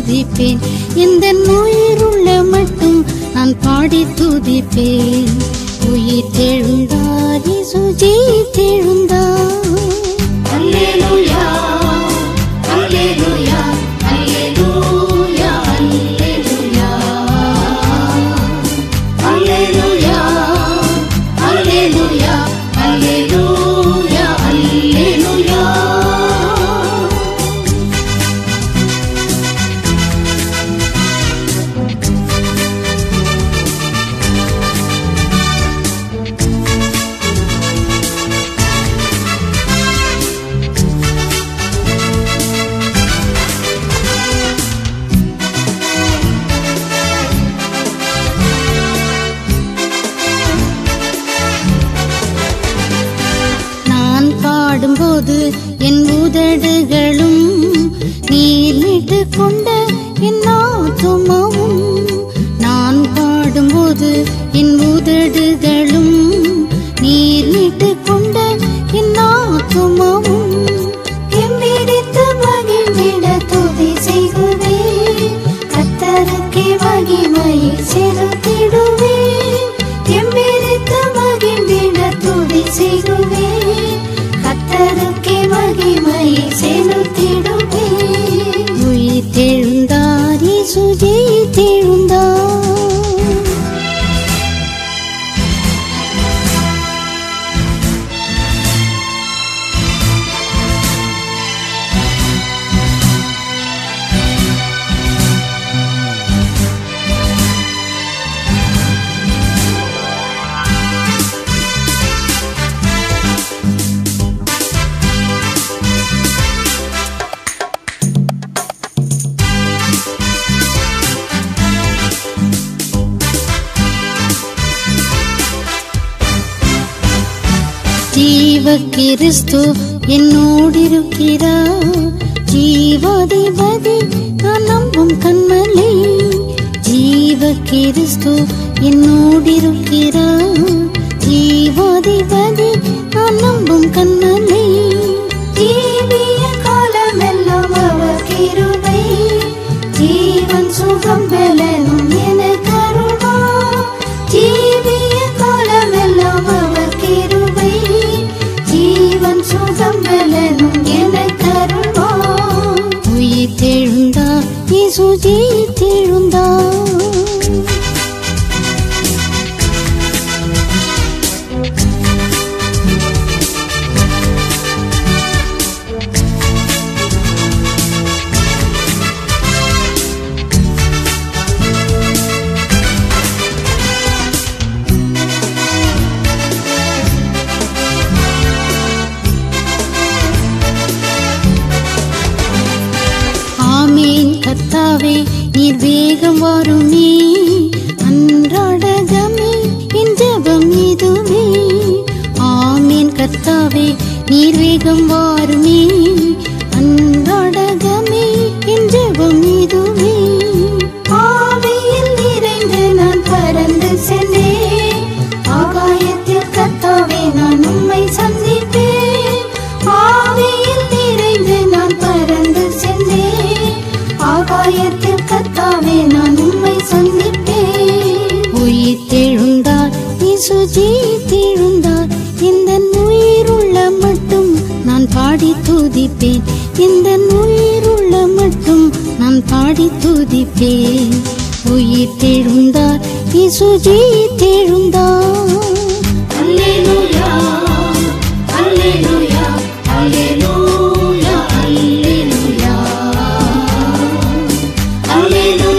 துதிப்பேன் இந்த உயிருள்ள மட்டும் நான் பாடி துதிப்பேன் உயிர் தெழுந்தார் இயேசு ஜெயித்தெழுந்தார் அல்லேலூயா அல்லேலூயா அல்லேலூயா அல்லேலூயா அல்லேலூயா அல்லேலூயா அல்லேலூயா அல்லேலூயா நான் பாடும்போது என் உதடுகளும் நீர்மிட்டு கொண்ட என் ஆத்துமாவும் நான் பாடும்போது என் உதடுகளும் நீர்மிட்டு கொண்ட என் ஆத்துமாவும் எம்பிடித்து மகிழ்ந்திட துதி செய்குவே கத்தருக்கே மகிமையை செலுத்திடுவே எம்பிடித்து மகிழ்ந்திட துதி செய்குவே கத்தருக்கே மகிமையை செலுத்திடுவே உயிர் தெழுந்தார் இயேசு ஜெயித்தெழுந்தார் ஜீவ கிறிஸ்து என்னோடிருக்கிறார் ஜீவாதிபதி நான் நம்பும் கண்மலை ஜீவ கிறிஸ்து என்னோடிருக்கிறார் ஜீவாதிபதி நான் நம்பும் கண்மலை தீவிய காலமெல்லாம் அவர் கிருபை ஜீவன் சுகம் பலனும் என கருணா ஜீவிய காலமெல்லாம் அவர் கிருபை ஜீவன் சுகம் பலனும் என கருணா உயிர் தெழுந்தார் இயேசு ஜெயித்தெழுந்தார் ஆமேன் கர்த்தாவே நீர் வேகம் வாருமே அன்றாடகமே என் ஜெபம் இதுவே ஆமேன் கர்த்தாவே நீர் வேகம் வாருமே அன்றாடகமே என் ஜெபம் இதுவே ஆவியில் நிறைந்து நான் பறந்து சென்றேன் ஆகாயத்தில் கத்தாவே நான் உம்மை சந்திப்பேன் ஆவியில் நிறைந்து நான் பறந்து சென்றேன் ஆகாயத்தில் கத்தாவே நான் உம்மை சந்திப்பேன் உயிர் தெழுந்தார் இயேசு ஜெயித்தெழுந்தார் இந்த உயிருள்ள மட்டும் நான் பாடி துதிப்பேன் இந்த உயிருள்ள மட்டும் நான் பாடி துதிப்பேன் உயிர் தெழுந்தார் இயேசு ஜெயித்தெழுந்தார் அல்லேலூயா அல்லேலூயா அல்லேலூயா அல்லேலூயா அல்லேலூயா